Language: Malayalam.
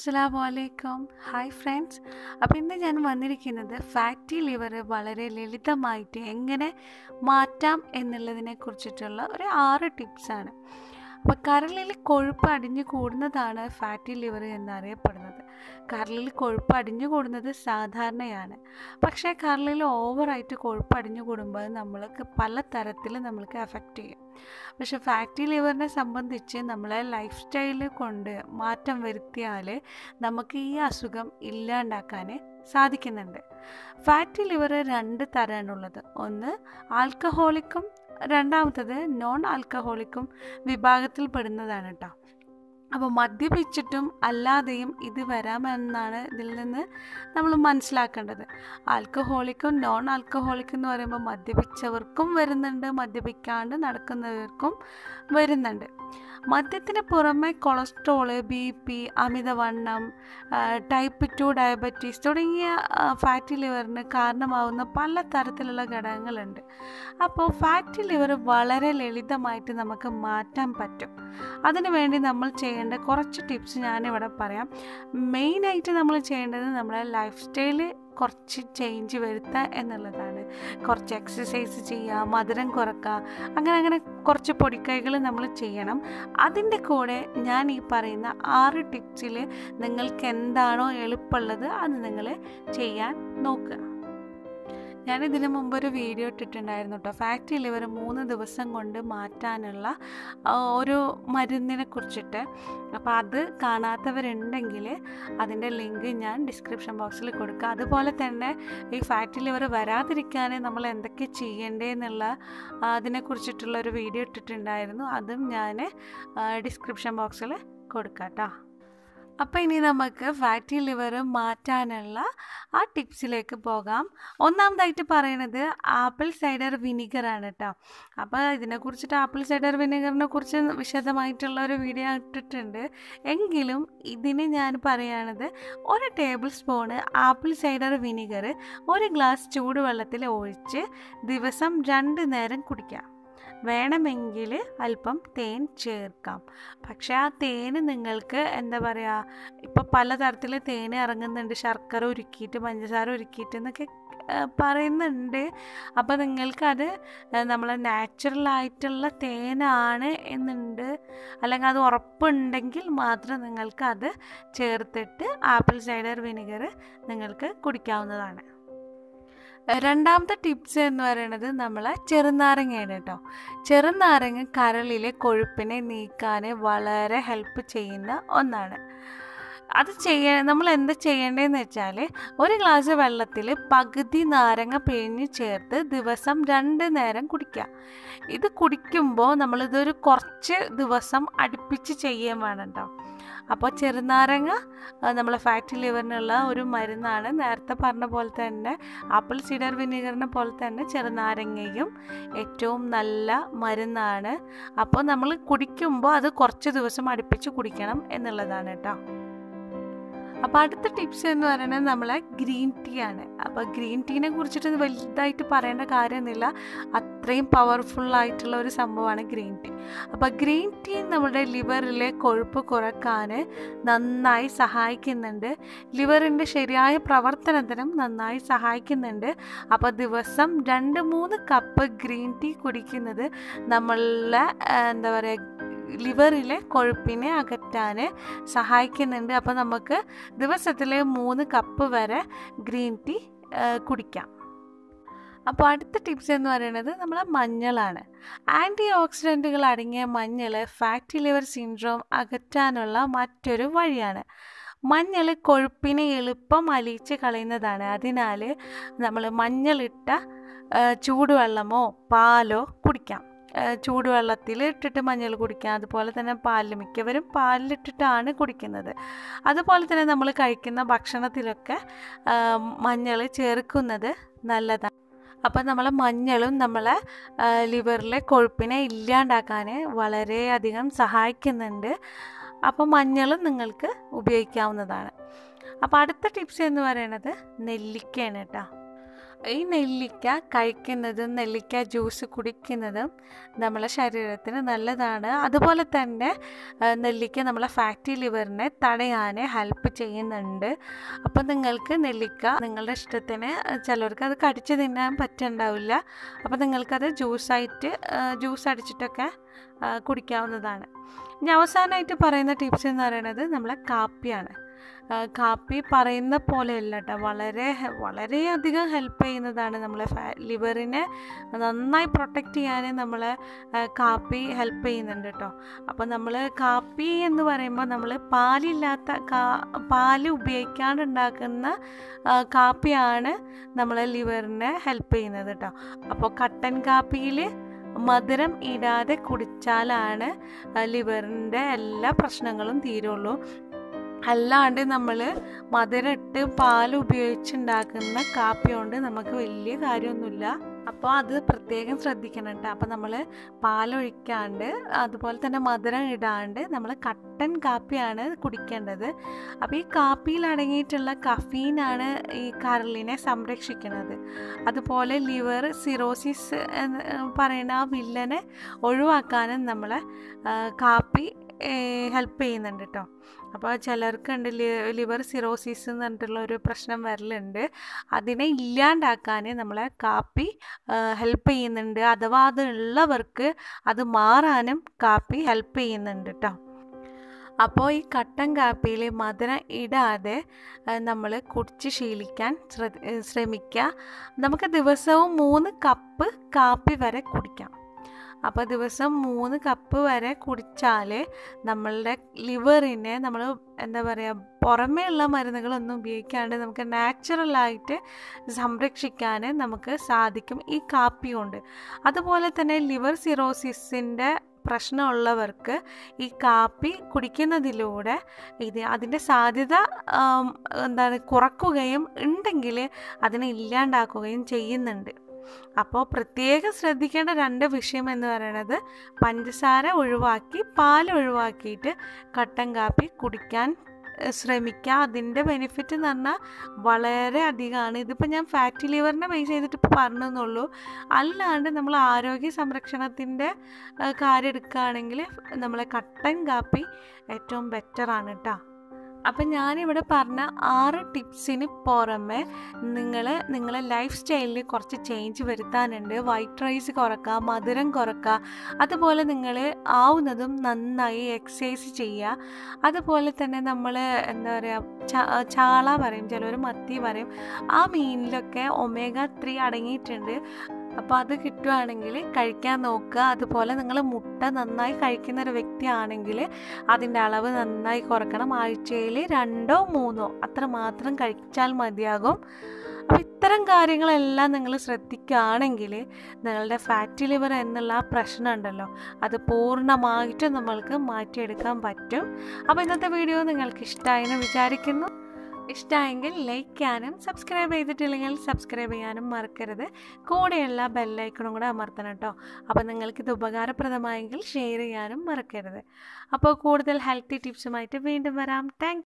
അസ്സലാമു അലൈക്കും ഹായ് ഫ്രണ്ട്സ് അപ്പോൾ ഇന്ന് ഞാൻ വന്നിരിക്കുന്നത് ഫാറ്റി ലിവർ വളരെ ലളിതമായിട്ട് എങ്ങനെ മാറ്റാം എന്നുള്ളതിനെ കുറിച്ചിട്ടുള്ള ഒരു ആറ് ടിപ്സാണ് അപ്പോൾ കരളിൽ കൊഴുപ്പ് അടിഞ്ഞു കൂടുന്നതാണ് ഫാറ്റി ലിവർ എന്നറിയപ്പെടുന്നത് കരളിൽ കൊഴുപ്പ് അടിഞ്ഞു കൂടുന്നത് സാധാരണയാണ് പക്ഷേ കരളിൽ ഓവറായിട്ട് കൊഴുപ്പ് അടിഞ്ഞു കൂടുമ്പോൾ നമ്മൾക്ക് പല തരത്തിൽ നമ്മൾക്ക് എഫക്റ്റ് ചെയ്യും പക്ഷെ ഫാറ്റി ലിവറിനെ സംബന്ധിച്ച് നമ്മളെ ലൈഫ് സ്റ്റൈൽ കൊണ്ട് മാറ്റം വരുത്തിയാൽ നമുക്ക് ഈ അസുഖം ഇല്ലാണ്ടാക്കാൻ സാധിക്കുന്നുണ്ട് ഫാറ്റി ലിവർ രണ്ട് തരമാണുള്ളത് ഒന്ന് ആൽക്കഹോളിക്കും രണ്ടാമത്തത് നോൺ ആൽക്കഹോളിക്കും വിഭാഗത്തിൽ പെടുന്നതാണ് കേട്ടോ അപ്പോൾ മദ്യപിച്ചിട്ടും അല്ലാതെയും ഇത് വരാമെന്നാണ് ഇതിൽ നിന്ന് നമ്മൾ മനസ്സിലാക്കേണ്ടത് ആൽക്കഹോളിക്കും നോൺ ആൽക്കഹോളിക്കും എന്ന് പറയുമ്പോൾ മദ്യപിച്ചവർക്കും വരുന്നുണ്ട് മദ്യപിക്കാണ്ട് നടക്കുന്നവർക്കും വരുന്നുണ്ട് മദ്യത്തിന് പുറമെ കൊളസ്ട്രോള് ബി പി അമിതവണ്ണം ടൈപ്പ് ടു ഡയബറ്റീസ് തുടങ്ങിയ ഫാറ്റി ലിവറിന് കാരണമാവുന്ന പല തരത്തിലുള്ള ഘടകങ്ങളുണ്ട് അപ്പോൾ ഫാറ്റി ലിവർ വളരെ ലളിതമായിട്ട് നമുക്ക് മാറ്റാൻ പറ്റും അതിനുവേണ്ടി നമ്മൾ ചെയ്യേണ്ട കുറച്ച് ടിപ്സ് ഞാനിവിടെ പറയാം മെയിനായിട്ട് നമ്മൾ ചെയ്യേണ്ടത് നമ്മുടെ ലൈഫ് സ്റ്റൈല് കുറച്ച് ചേഞ്ച് വരുത്തുക എന്നുള്ളതാണ് കുറച്ച് എക്സസൈസ് ചെയ്യുക മധുരം കുറക്കുക അങ്ങനെ അങ്ങനെ കുറച്ച് പൊടിക്കൈകൾ നമ്മൾ ചെയ്യണം അതിൻ്റെ കൂടെ ഞാൻ ഈ പറയുന്ന ആറ് ടിപ്സിൽ നിങ്ങൾക്ക് എന്താണോ എളുപ്പമുള്ളത് അത് നിങ്ങൾ ചെയ്യാൻ നോക്കുക ഞാൻ ഇതിനു മുമ്പ് ഒരു വീഡിയോ ഇട്ടിട്ടുണ്ടായിരുന്നു കേട്ടോ ഫാറ്റി ലിവർ മൂന്ന് ദിവസം കൊണ്ട് മാറ്റാനുള്ള ഒരു മരുന്നിനെ കുറിച്ചിട്ട് അപ്പോൾ അത് കാണാത്തവരുണ്ടെങ്കിൽ അതിൻ്റെ ലിങ്ക് ഞാൻ ഡിസ്ക്രിപ്ഷൻ ബോക്സിൽ കൊടുക്കുക അതുപോലെ തന്നെ ഈ ഫാറ്റി ലിവർ വരാതിരിക്കാൻ നമ്മൾ എന്തൊക്കെ ചെയ്യേണ്ടതെന്നുള്ള അതിനെക്കുറിച്ചിട്ടുള്ള ഒരു വീഡിയോ ഇട്ടിട്ടുണ്ടായിരുന്നു അതും ഞാൻ ഡിസ്ക്രിപ്ഷൻ ബോക്സിൽ കൊടുക്കാം കേട്ടോ അപ്പോൾ ഇനി നമുക്ക് ഫാറ്റി ലിവർ മാറ്റാനുള്ള ആ ടിപ്സിലേക്ക് പോകാം ഒന്നാമതായിട്ട് പറയണത് ആപ്പിൾ സൈഡർ വിനിഗറാണ് കേട്ടോ അപ്പോൾ ഇതിനെക്കുറിച്ചിട്ട് ആപ്പിൾ സൈഡർ വിനിഗറിനെ കുറിച്ച് വിശദമായിട്ടുള്ള ഒരു വീഡിയോ ഇട്ടിട്ടുണ്ട് എങ്കിലും ഇതിന് ഞാൻ പറയുകയാണത് ഒരു table spoon apple cider vinegar ഒരു ഗ്ലാസ് ചൂടുവെള്ളത്തിൽ ഒഴിച്ച് ദിവസം രണ്ട് നേരം കുടിക്കാം വേണമെങ്കിൽ അല്പം തേൻ ചേർക്കാം പക്ഷേ ആ തേന് നിങ്ങൾക്ക് എന്താ പറയുക ഇപ്പോൾ പലതരത്തിൽ തേൻ ഇറങ്ങുന്നുണ്ട് ശർക്കര ഉരുക്കിയിട്ട് പഞ്ചസാര ഉരുക്കിയിട്ട് എന്നൊക്കെ പറയുന്നുണ്ട് അപ്പോൾ നിങ്ങൾക്കത് നമ്മൾ നാച്ചുറലായിട്ടുള്ള തേനാണ് എന്നുണ്ട് അല്ലെങ്കിൽ അത് ഉറപ്പുണ്ടെങ്കിൽ മാത്രം നിങ്ങൾക്ക് അത് ചേർത്തിട്ട് ആപ്പിൾ സൈഡർ വിനെഗർ നിങ്ങൾക്ക് കുടിക്കാവുന്നതാണ് രണ്ടാമത്തെ ടിപ്സ് എന്ന് പറയുന്നത് നമ്മൾ ചെറുനാരങ്ങയാണ് കേട്ടോ ചെറുനാരങ്ങ കരളിലെ കൊഴുപ്പിനെ നീക്കാൻ വളരെ ഹെൽപ്പ് ചെയ്യുന്ന ഒന്നാണ് അത് ചെയ്യ നമ്മൾ എന്താ ചെയ്യേണ്ടതെന്ന് വെച്ചാൽ ഒരു ഗ്ലാസ് വെള്ളത്തിൽ പകുതി നാരങ്ങ പിഴിഞ്ഞ് ചേർത്ത് ദിവസം രണ്ട് നേരം കുടിക്കുക ഇത് കുടിക്കുമ്പോൾ നമ്മളിതൊരു കുറച്ച് ദിവസം അടുപ്പിച്ച് ചെയ്യാൻ വേണം കേട്ടോ അപ്പോൾ ചെറുനാരങ്ങ നമ്മളെ ഫാറ്റി ലിവറിനുള്ള ഒരു മരുന്നാണ് നേരത്തെ പറഞ്ഞ പോലെ തന്നെ ആപ്പിൾ സീഡർ വിനീഗറിനെ പോലെ തന്നെ ചെറുനാരങ്ങയും ഏറ്റവും നല്ല മരുന്നാണ് അപ്പോൾ നമ്മൾ കുടിക്കുമ്പോൾ അത് കുറച്ച് ദിവസം അടുപ്പിച്ച് കുടിക്കണം എന്നുള്ളതാണ് കേട്ടോ അപ്പോൾ അടുത്ത ടിപ്സ് എന്ന് പറയുന്നത് നമ്മളെ ഗ്രീൻ ടീ ആണ് അപ്പോൾ ഗ്രീൻ ടീനെ കുറിച്ചിട്ട് വലുതായിട്ട് പറയേണ്ട കാര്യമൊന്നുമില്ല അത്രയും പവർഫുൾ ആയിട്ടുള്ള ഒരു സംഭവമാണ് ഗ്രീൻ ടീ അപ്പോൾ ഗ്രീൻ ടീ നമ്മുടെ ലിവറിലെ കൊഴുപ്പ് കുറക്കാൻ നന്നായി സഹായിക്കുന്നുണ്ട് ലിവറിൻ്റെ ശരിയായ പ്രവർത്തനത്തിനും നന്നായി സഹായിക്കുന്നുണ്ട് അപ്പോൾ ദിവസം രണ്ട് മൂന്ന് കപ്പ് ഗ്രീൻ ടീ കുടിക്കുന്നത് നമ്മളുടെ എന്താ പറയുക ലിവറിലെ കൊഴുപ്പിനെ അകറ്റാൻ സഹായിക്കുന്നുണ്ട് അപ്പോൾ നമുക്ക് ദിവസത്തിൽ മൂന്ന് കപ്പ് വരെ ഗ്രീൻ ടീ കുടിക്കാം അപ്പോൾ അടുത്ത ടിപ്സ് എന്ന് പറയുന്നത് നമ്മൾ മഞ്ഞളാണ് ആൻറ്റി ഓക്സിഡൻറ്റുകൾ അടങ്ങിയ മഞ്ഞൾ ഫാറ്റി ലിവർ സിൻഡ്രോം അകറ്റാനുള്ള മറ്റൊരു വഴിയാണ് മഞ്ഞൾ കൊഴുപ്പിനെ എളുപ്പം അലിയിച്ച് കളയുന്നതാണ് അതിനാൽ നമ്മൾ മഞ്ഞളിട്ട ചൂടുവെള്ളമോ പാലോ കുടിക്കാം ചൂടുവെള്ളത്തിൽ ഇട്ടിട്ട് മഞ്ഞൾ കുടിക്കാം അതുപോലെ തന്നെ പാലിൽ മിക്കവരും പാലിലിട്ടിട്ടാണ് കുടിക്കുന്നത് അതുപോലെ തന്നെ നമ്മൾ കഴിക്കുന്ന ഭക്ഷണത്തിലൊക്കെ മഞ്ഞൾ ചേർക്കുന്നത് നല്ലതാണ് അപ്പം നമ്മളെ മഞ്ഞളും നമ്മളെ ലിവറിലെ കൊഴുപ്പിനെ ഇല്ലാണ്ടാക്കാൻ വളരെയധികം സഹായിക്കുന്നുണ്ട് അപ്പോൾ മഞ്ഞളും നിങ്ങൾക്ക് ഉപയോഗിക്കാവുന്നതാണ് അപ്പോൾ അടുത്ത ടിപ്സ് എന്ന് പറയുന്നത് നെല്ലിക്കയാണ് കേട്ടോ ഈ നെല്ലിക്ക കഴിക്കുന്നതും നെല്ലിക്ക ജ്യൂസ് കുടിക്കുന്നതും നമ്മളെ ശരീരത്തിന് നല്ലതാണ് അതുപോലെ തന്നെ ആ, നെല്ലിക്ക നമ്മളെ ഫാറ്റി ലിവറിനെ തടയാൻ ഹെൽപ്പ് ചെയ്യുന്നുണ്ട് അപ്പോൾ നിങ്ങൾക്ക് നെല്ലിക്ക നിങ്ങളുടെ ഇഷ്ടത്തിന് ചിലർക്ക് അത് കടിച്ച് തിന്നാൻ പറ്റുന്നുണ്ടാവില്ല അപ്പോൾ നിങ്ങൾക്കത് ജ്യൂസായിട്ട് ജ്യൂസ് അടിച്ചിട്ടൊക്കെ ആ, കുടിക്കാവുന്നതാണ് ഇനി അവസാനമായിട്ട് പറയുന്ന ടിപ്സ് എന്ന് പറയുന്നത് നമ്മളെ കാപ്പിയാണ് ആ, കാപ്പി പറയുന്ന പോലെയല്ല കേട്ടോ വളരെ ഹെ- വളരെയധികം ഹെൽപ്പ് ചെയ്യുന്നതാണ് നമ്മളെ ഫാ ലിവറിനെ നന്നായി പ്രൊട്ടക്റ്റ് ചെയ്യാൻ നമ്മളെ ആ, കാപ്പി ഹെൽപ്പ് ചെയ്യുന്നുണ്ട് കേട്ടോ അപ്പോൾ നമ്മൾ കാപ്പി എന്ന് പറയുമ്പോൾ നമ്മൾ പാലില്ലാത്ത കാ പാല് ഉപയോഗിക്കാണ്ട് ഉണ്ടാക്കുന്ന ആ, കാപ്പിയാണ് നമ്മളെ ലിവറിനെ ഹെൽപ്പ് ചെയ്യുന്നത് കേട്ടോ അപ്പോൾ കട്ടൻ കാപ്പിയിൽ മധുരം ഇടാതെ കുടിച്ചാലാണ് ലിവറിൻ്റെ എല്ലാ പ്രശ്നങ്ങളും തീരുള്ളൂ അല്ലാണ്ട് നമ്മൾ മധുരം ഇട്ട് പാൽ ഉപയോഗിച്ചുണ്ടാക്കുന്ന കാപ്പി കൊണ്ട് നമുക്ക് വലിയ കാര്യമൊന്നുമില്ല അപ്പോൾ അത് പ്രത്യേകം ശ്രദ്ധിക്കണം കേട്ടോ അപ്പോൾ നമ്മൾ പാലൊഴിക്കാണ്ട് അതുപോലെ തന്നെ മധുരം ഇടാണ്ട് നമ്മൾ കട്ടൻ കാപ്പിയാണ് കുടിക്കേണ്ടത് അപ്പോൾ ഈ കാപ്പിയിൽ അടങ്ങിയിട്ടുള്ള കഫീനാണ് ഈ കരളിനെ സംരക്ഷിക്കുന്നത് അതുപോലെ ലിവർ സിറോസിസ് എന്ന് പറയുന്ന ആ വില്ലനെ ഒഴിവാക്കാനും നമ്മളെ ആ, കാപ്പി ഹെൽപ്പ് ചെയ്യുന്നുണ്ട് കേട്ടോ അപ്പോൾ ചിലർക്കുണ്ട് ലിവർ സിറോസിസ് എന്ന് പറഞ്ഞിട്ടുള്ള ഒരു പ്രശ്നം വരലുണ്ട് അതിനെ ഇല്ലാണ്ടാക്കാൻ നമ്മളെ കാപ്പി ഹെൽപ്പ് ചെയ്യുന്നുണ്ട് അഥവാ അത് ഉള്ളവർക്ക് അത് മാറാനും കാപ്പി ഹെൽപ്പ് ചെയ്യുന്നുണ്ട് കേട്ടോ അപ്പോൾ ഈ കട്ടൻ കാപ്പിയിൽ മധുരം ഇടാതെ നമ്മൾ കുടിച്ച് ശീലിക്കാൻ ശ്രദ്ധ- ഏ, ശ്രമിക്കുക നമുക്ക് ദിവസവും മൂന്ന് കപ്പ് കാപ്പി വരെ കുടിക്കാം അപ്പോൾ ദിവസം മൂന്ന് കപ്പ് വരെ കുടിച്ചാൽ നമ്മളുടെ ലിവറിനെ നമ്മൾ എന്താ പറയുക പുറമേ ഉള്ള മരുന്നുകളൊന്നും ഉപയോഗിക്കാണ്ട് നമുക്ക് നാച്ചുറലായിട്ട് സംരക്ഷിക്കാൻ നമുക്ക് സാധിക്കും ഈ കാപ്പി കൊണ്ട് അതുപോലെ തന്നെ ലിവർ സിറോസിസിൻ്റെ പ്രശ്നമുള്ളവർക്ക് ഈ കാപ്പി കുടിക്കുന്നതിലൂടെ ഇത് അതിൻ്റെ സാധ്യത ആം, എന്താണ് കുറക്കുകയും ഉണ്ടെങ്കിൽ അതിനെ ഇല്ലാണ്ടാക്കുകയും ചെയ്യുന്നുണ്ട് അപ്പോൾ പ്രത്യേകം ശ്രദ്ധിക്കേണ്ട രണ്ട് വിഷയം എന്ന് പറയുന്നത് പഞ്ചസാര ഒഴിവാക്കി പാൽ ഒഴിവാക്കിയിട്ട് കട്ടൻ കാപ്പി കുടിക്കാൻ എഹ്, ശ്രമിക്കുക അതിൻ്റെ ബെനിഫിറ്റ് എന്ന് പറഞ്ഞാൽ വളരെ അധികമാണ് ഇതിപ്പോൾ ഞാൻ ഫാറ്റി ലിവറിനെ ബേസ് ചെയ്തിട്ട് ഇപ്പോൾ പറഞ്ഞെന്നുള്ളൂ അല്ലാണ്ട് നമ്മൾ ആരോഗ്യ സംരക്ഷണത്തിൻ്റെ ഏഹ്, കാര്യം എടുക്കുകയാണെങ്കിൽ നമ്മളെ കട്ടൻ കാപ്പി ഏറ്റവും ബെറ്ററാണ് കേട്ടോ അപ്പം ഞാനിവിടെ പറഞ്ഞ ആറ് ടിപ്സിന് പുറമെ നിങ്ങൾ നിങ്ങളെ ലൈഫ് സ്റ്റൈലിൽ കുറച്ച് ചേഞ്ച് വരുത്താനുണ്ട് വൈറ്റ് റൈസ് കുറക്കുക മധുരം കുറക്കുക അതുപോലെ നിങ്ങൾ ആവുന്നതും നന്നായി എക്സസൈസ് ചെയ്യുക അതുപോലെ തന്നെ നമ്മൾ എന്താ പറയുക ചാ ചാള പറയും ചിലർ മത്തി പറയും ആ മീനിലൊക്കെ ഒമേഗ ത്രീ അടങ്ങിയിട്ടുണ്ട് അപ്പോൾ അത് കിട്ടുവാണെങ്കിൽ കഴിക്കാൻ നോക്കുക അതുപോലെ നിങ്ങൾ മുട്ട നന്നായി കഴിക്കുന്ന ഒരു വ്യക്തിയാണെങ്കിൽ അതിൻ്റെ അളവ് നന്നായി കുറക്കണം ആഴ്ചയിൽ രണ്ടോ മൂന്നോ അത്ര മാത്രം കഴിച്ചാൽ മതിയാകും അപ്പോൾ ഇത്തരം കാര്യങ്ങളെല്ലാം നിങ്ങൾ ശ്രദ്ധിക്കുകയാണെങ്കിൽ നിങ്ങളുടെ ഫാറ്റി ലിവർ എന്നുള്ള ആ പ്രശ്നം ഉണ്ടല്ലോ അത് പൂർണ്ണമായിട്ടും നമ്മൾക്ക് മാറ്റിയെടുക്കാൻ പറ്റും അപ്പോൾ ഇന്നത്തെ വീഡിയോ നിങ്ങൾക്ക് ഇഷ്ടമായെന്ന് വിചാരിക്കുന്നു ഇഷ്ടമായെങ്കിൽ ലൈക്ക് ചെയ്യാനും സബ്സ്ക്രൈബ് ചെയ്തിട്ടില്ലെങ്കിൽ സബ്സ്ക്രൈബ് ചെയ്യാനും മറക്കരുത് കൂടെയുള്ള ബെല്ലൈക്കണും കൂടെ അമർത്തണം കേട്ടോ അപ്പോൾ നിങ്ങൾക്കിത് ഉപകാരപ്രദമായെങ്കിൽ ഷെയർ ചെയ്യാനും മറക്കരുത് അപ്പോൾ കൂടുതൽ ഹെൽത്തി ടിപ്സുമായിട്ട് വീണ്ടും വരാം താങ്ക്